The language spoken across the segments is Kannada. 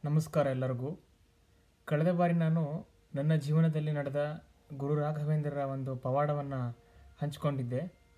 ನಮಸ್ಕಾರ ಎಲ್ಲರಿಗೂ ಕಳೆದ ಬಾರಿ ನಾನು ನನ್ನ ಜೀವನದಲ್ಲಿ ನಡೆದ ಗುರು ರಾಘವೇಂದ್ರರ ಒಂದು ಪವಾಡವನ್ನು ಹಂಚಿಕೊಂಡಿದ್ದೆ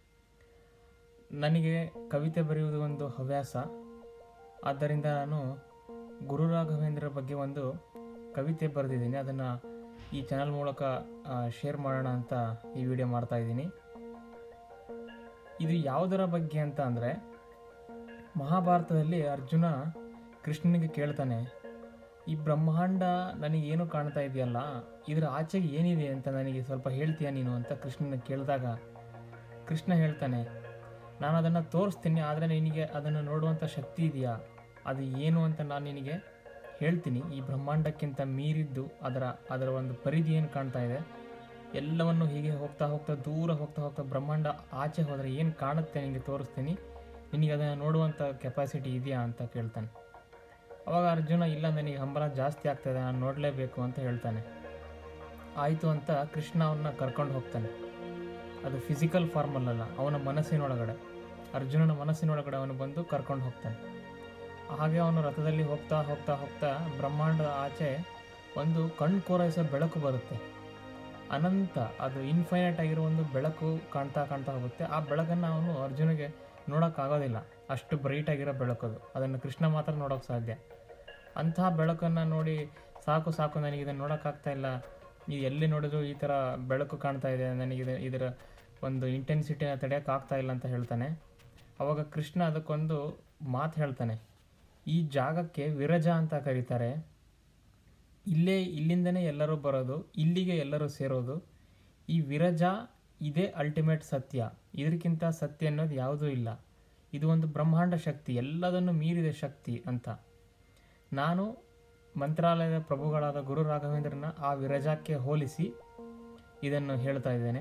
ನನಗೆ ಕವಿತೆ ಬರೆಯುವುದು ಒಂದು ಹವ್ಯಾಸ ಆದ್ದರಿಂದ ನಾನು ಗುರು ರಾಘವೇಂದ್ರರ ಬಗ್ಗೆ ಒಂದು ಕವಿತೆ ಬರೆದಿದ್ದೀನಿ ಅದನ್ನು ಈ ಚಾನಲ್ ಮೂಲಕ ಶೇರ್ ಮಾಡೋಣ ಅಂತ ಈ ವಿಡಿಯೋ ಮಾಡ್ತಾ ಇದ್ದೀನಿ ಇದು ಯಾವುದರ ಬಗ್ಗೆ ಅಂತ ಅಂದರೆ ಮಹಾಭಾರತದಲ್ಲಿ ಅರ್ಜುನ ಕೃಷ್ಣನಿಗೆ ಕೇಳ್ತಾನೆ ಈ ಬ್ರಹ್ಮಾಂಡ ನನಗೇನು ಕಾಣ್ತಾ ಇದೆಯಲ್ಲ ಇದರ ಆಚೆಗೆ ಏನಿದೆ ಅಂತ ನನಗೆ ಸ್ವಲ್ಪ ಹೇಳ್ತೀಯ ನೀನು ಅಂತ ಕೃಷ್ಣನ ಕೇಳಿದಾಗ ಕೃಷ್ಣ ಹೇಳ್ತಾನೆ ನಾನು ಅದನ್ನು ತೋರಿಸ್ತೀನಿ ಆದರೆ ನಿನಗೆ ಅದನ್ನು ನೋಡುವಂಥ ಶಕ್ತಿ ಇದೆಯಾ ಅದು ಏನು ಅಂತ ನಾನು ನಿನಗೆ ಹೇಳ್ತೀನಿ ಈ ಬ್ರಹ್ಮಾಂಡಕ್ಕಿಂತ ಮೀರಿದ್ದು ಅದರ ಅದರ ಒಂದು ಪರಿಧಿ ಏನು ಕಾಣ್ತಾ ಇದೆ ಎಲ್ಲವನ್ನು ಹೀಗೆ ಹೋಗ್ತಾ ಹೋಗ್ತಾ ದೂರ ಹೋಗ್ತಾ ಹೋಗ್ತಾ ಬ್ರಹ್ಮಾಂಡ ಆಚೆ ಹೋದರೆ ಏನು ಕಾಣುತ್ತೆ ನಿನಗೆ ತೋರಿಸ್ತೀನಿ ನಿನಗೆ ಅದನ್ನು ನೋಡುವಂಥ ಕೆಪಾಸಿಟಿ ಇದೆಯಾ ಅಂತ ಕೇಳ್ತಾನೆ ಅವಾಗ ಅರ್ಜುನ ಇಲ್ಲ ನನಗೆ ಹಂಬಲ ಜಾಸ್ತಿ ಆಗ್ತಾಯಿದೆ ನಾನು ನೋಡಲೇಬೇಕು ಅಂತ ಹೇಳ್ತಾನೆ ಆಯಿತು ಅಂತ ಕೃಷ್ಣ ಅವನ್ನ ಕರ್ಕೊಂಡು ಹೋಗ್ತಾನೆ ಅದು ಫಿಸಿಕಲ್ ಫಾರ್ಮಲ್ಲಲ್ಲ ಅವನ ಮನಸ್ಸಿನೊಳಗಡೆ ಅರ್ಜುನನ ಮನಸ್ಸಿನೊಳಗಡೆ ಅವನು ಬಂದು ಕರ್ಕೊಂಡು ಹೋಗ್ತಾನೆ ಹಾಗೆ ಅವನು ರಥದಲ್ಲಿ ಹೋಗ್ತಾ ಹೋಗ್ತಾ ಹೋಗ್ತಾ ಬ್ರಹ್ಮಾಂಡದ ಆಚೆ ಒಂದು ಕಣ್ಣು ಕೋರೈಸೋ ಬೆಳಕು ಬರುತ್ತೆ ಅನಂತ ಅದು ಇನ್ಫೈನೈಟ್ ಆಗಿರೋ ಒಂದು ಬೆಳಕು ಕಾಣ್ತಾ ಕಾಣ್ತಾ ಹೋಗುತ್ತೆ ಆ ಬೆಳಕನ್ನು ಅವನು ಅರ್ಜುನಿಗೆ ನೋಡೋಕ್ಕಾಗೋದಿಲ್ಲ ಅಷ್ಟು ಬ್ರೈಟ್ ಆಗಿರೋ ಬೆಳಕದು ಅದನ್ನು ಕೃಷ್ಣ ಮಾತ್ರ ನೋಡೋಕ್ಕೆ ಸಾಧ್ಯ ಅಂತಹ ಬೆಳಕನ್ನು ನೋಡಿ ಸಾಕು ಸಾಕು ನನಗೆ ಇದನ್ನು ನೋಡೋಕ್ಕಾಗ್ತಾ ಇಲ್ಲ ನೀವು ಎಲ್ಲಿ ನೋಡಿದ್ರು ಈ ಥರ ಬೆಳಕು ಕಾಣ್ತಾ ಇದೆ ನನಗೆ ಇದು- ಇದರ ಒಂದು ಇಂಟೆನ್ಸಿಟಿನ ತಡೆಯೋಕ್ಕಾಗ್ತಾ ಇಲ್ಲ ಅಂತ ಹೇಳ್ತಾನೆ ಅವಾಗ ಕೃಷ್ಣ ಅದಕ್ಕೊಂದು ಮಾತು ಹೇಳ್ತಾನೆ ಈ ಜಾಗಕ್ಕೆ ವಿರಜ ಅಂತ ಕರೀತಾರೆ ಇಲ್ಲೇ ಇಲ್ಲಿಂದನೇ ಎಲ್ಲರೂ ಬರೋದು ಇಲ್ಲಿಗೆ ಎಲ್ಲರೂ ಸೇರೋದು ಈ ವಿರಜ ಇದೇ ಅಲ್ಟಿಮೇಟ್ ಸತ್ಯ ಇದಕ್ಕಿಂತ ಸತ್ಯ ಅನ್ನೋದು ಯಾವುದೂ ಇಲ್ಲ ಇದು ಒಂದು ಬ್ರಹ್ಮಾಂಡ ಶಕ್ತಿ ಎಲ್ಲದನ್ನು ಮೀರಿದ ಶಕ್ತಿ ಅಂತ ನಾನು ಮಂತ್ರಾಲಯದ ಪ್ರಭುಗಳಾದ ಗುರು ರಾಘವೇಂದ್ರನ ಆ ವಿರಜಕ್ಕೆ ಹೋಲಿಸಿ ಇದನ್ನು ಹೇಳ್ತಾ ಇದ್ದೇನೆ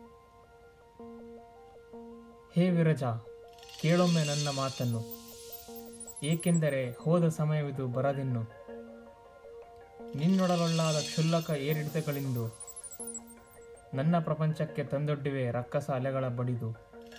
ಹೇ ವಿರಜ ಕೇಳೊಮ್ಮೆ ನನ್ನ ಮಾತನ್ನು ಏಕೆಂದರೆ ಹೋದ ಸಮಯವಿದು ಬರದಿನ್ನು ನಿನ್ನೊಡಲೊಳ್ಳಾದ ಕ್ಷುಲ್ಲಕ ಏರಿಳಿತಗಳಿಂದು ನನ್ನ ಪ್ರಪಂಚಕ್ಕೆ ತಂದೊಡ್ಡಿವೆ ರಕ್ಕಸ ಅಲೆಗಳ ಬಡಿದು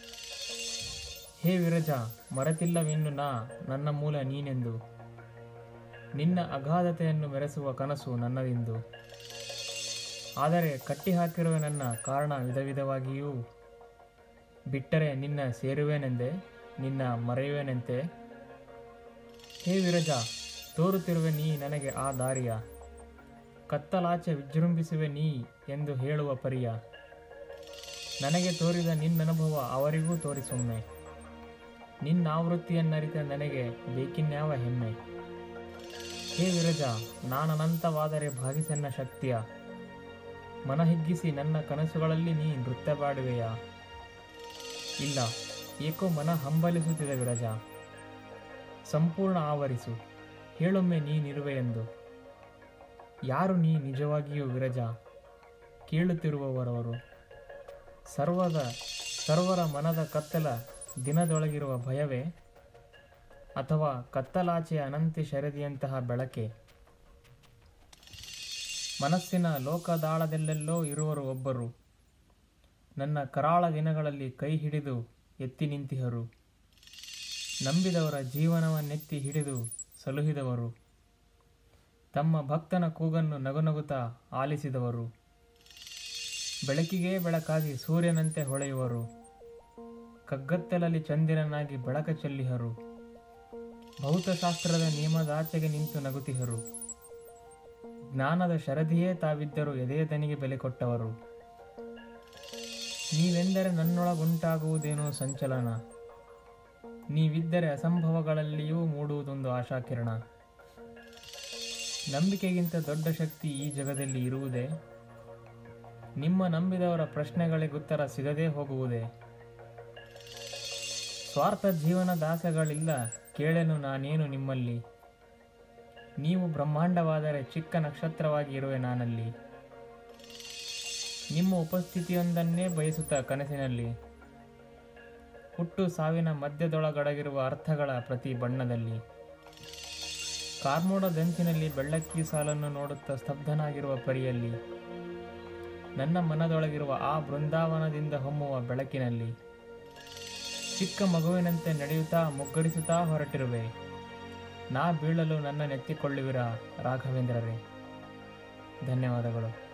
ಹೇ ವಿರಜ ಮರೆತಿಲ್ಲವಿನ್ನು ನಾ ನನ್ನ ಮೂಲ ನೀನೆಂದು ನಿನ್ನ ಅಗಾಧತೆಯನ್ನು ಮೆರೆಸುವ ಕನಸು ನನ್ನದಿಂದು ಆದರೆ ಕಟ್ಟಿಹಾಕಿರುವ ನನ್ನ ಕಾರಣ ವಿಧ ವಿಧವಾಗಿಯೂ ಬಿಟ್ಟರೆ ನಿನ್ನ ಸೇರುವೆನೆಂದೆ ನಿನ್ನ ಮರೆಯುವೆನೆಂತೆ ಹೇ ವಿರಜ ತೋರುತ್ತಿರುವೆ ನೀ ನನಗೆ ಆ ದಾರಿಯ ಕತ್ತಲಾಚೆ ವಿಜೃಂಭಿಸುವೆ ನೀ ಎಂದು ಹೇಳುವ ಪರಿಯ ನನಗೆ ತೋರಿದ ನಿನ್ನನುಭವ ಅವರಿಗೂ ತೋರಿಸೊಮ್ಮೆ ನಿನ್ನಾವೃತ್ತಿಯನ್ನರಿತ ನನಗೆ ಬೇಕಿನ್ಯಾವ ಹೆಮ್ಮೆ ಹೇ ವಿರಜ ನಾನನಂತವಾದರೆ ಭಾಗಿಸೆನ್ನ ಶಕ್ತಿಯ ಮನಹಿಗ್ಗಿಸಿ ನನ್ನ ಕನಸುಗಳಲ್ಲಿ ನೀ ನೃತ್ಯ ಬಾಡುವೆಯಾ ಇಲ್ಲ ಏಕೋ ಮನ ಹಂಬಲಿಸುತ್ತಿದೆ ವಿರಜ ಸಂಪೂರ್ಣ ಆವರಿಸು ಹೇಳೊಮ್ಮೆ ನೀನಿರುವೆ ಎಂದು ಯಾರು ನೀ ನಿಜವಾಗಿಯೂ ವಿರಜ ಕೇಳುತ್ತಿರುವವರವರು ಸರ್ವದ ಸರ್ವರ ಮನದ ಕತ್ತಲ ದಿನದೊಳಗಿರುವ ಭಯವೇ ಅಥವಾ ಕತ್ತಲಾಚೆಯ ಅನಂತಿ ಶರದಿಯಂತಹ ಬೆಳಕೆ ಮನಸ್ಸಿನ ಲೋಕದಾಳದಲ್ಲೆಲ್ಲೋ ಇರುವರು ಒಬ್ಬರು ನನ್ನ ಕರಾಳ ದಿನಗಳಲ್ಲಿ ಕೈ ಹಿಡಿದು ಎತ್ತಿ ನಿಂತಿಹರು ನಂಬಿದವರ ಜೀವನವನ್ನೆತ್ತಿ ಹಿಡಿದು ಸಲುಹಿದವರು ತಮ್ಮ ಭಕ್ತನ ಕೂಗನ್ನು ನಗುನಗುತ್ತಾ ಆಲಿಸಿದವರು ಬೆಳಕಿಗೇ ಬೆಳಕಾಗಿ ಸೂರ್ಯನಂತೆ ಹೊಳೆಯುವರು ಕಗ್ಗತ್ತಲಲ್ಲಿ ಚಂದಿರನಾಗಿ ಬೆಳಕ ಚೆಲ್ಲಿಹರು ಭೌತಶಾಸ್ತ್ರದ ನಿಯಮದಾಚೆಗೆ ನಿಂತು ನಗುತಿಹರು ಜ್ಞಾನದ ಶರದಿಯೇ ತಾವಿದ್ದರು ಎದೆಯ ದನಿಗೆ ಬೆಲೆ ಕೊಟ್ಟವರು ನೀವೆಂದರೆ ನನ್ನೊಳಗುಂಟಾಗುವುದೇನೋ ಸಂಚಲನ ನೀವಿದ್ದರೆ ಅಸಂಭವಗಳಲ್ಲಿಯೂ ಮೂಡುವುದೊಂದು ಆಶಾಕಿರಣ ನಂಬಿಕೆಗಿಂತ ದೊಡ್ಡ ಶಕ್ತಿ ಈ ಜಗದಲ್ಲಿ ಇರುವುದೇ ನಿಮ್ಮ ನಂಬಿದವರ ಪ್ರಶ್ನೆಗಳಿಗುತ್ತರ ಸಿಗದೇ ಹೋಗುವುದೇ ಸ್ವಾರ್ಥ ಜೀವನ ದಾಸಗಳಿಲ್ಲ ಕೇಳೆನು ನಾನೇನು ನಿಮ್ಮಲ್ಲಿ ನೀವು ಬ್ರಹ್ಮಾಂಡವಾದರೆ ಚಿಕ್ಕ ನಕ್ಷತ್ರವಾಗಿ ಇರುವೆ ನಾನಲ್ಲಿ ನಿಮ್ಮ ಉಪಸ್ಥಿತಿಯೊಂದನ್ನೇ ಬಯಸುತ್ತಾ ಕನಸಿನಲ್ಲಿ ಹುಟ್ಟು ಸಾವಿನ ಮಧ್ಯದೊಳಗಡಗಿರುವ ಅರ್ಥಗಳ ಪ್ರತಿ ಬಣ್ಣದಲ್ಲಿ ಕಾರ್ಮೋಡದಂಚಿನಲ್ಲಿ ಬೆಳ್ಳಕ್ಕಿ ಸಾಲನ್ನು ನೋಡುತ್ತಾ ಸ್ತಬ್ಧನಾಗಿರುವ ಪರಿಯಲ್ಲಿ ನನ್ನ ಮನದೊಳಗಿರುವ ಆ ಬೃಂದಾವನದಿಂದ ಹೊಮ್ಮುವ ಬೆಳಕಿನಲ್ಲಿ ಚಿಕ್ಕ ಮಗುವಿನಂತೆ ನಡೆಯುತ್ತಾ ಮುಗ್ಗರಿಸುತ್ತಾ ಹೊರಟಿರುವೆ ನಾ ಬೀಳಲು ನನ್ನ ನೆತ್ತಿಕೊಳ್ಳುವಿರಾ ರಾಘವೇಂದ್ರರೇ ಧನ್ಯವಾದಗಳು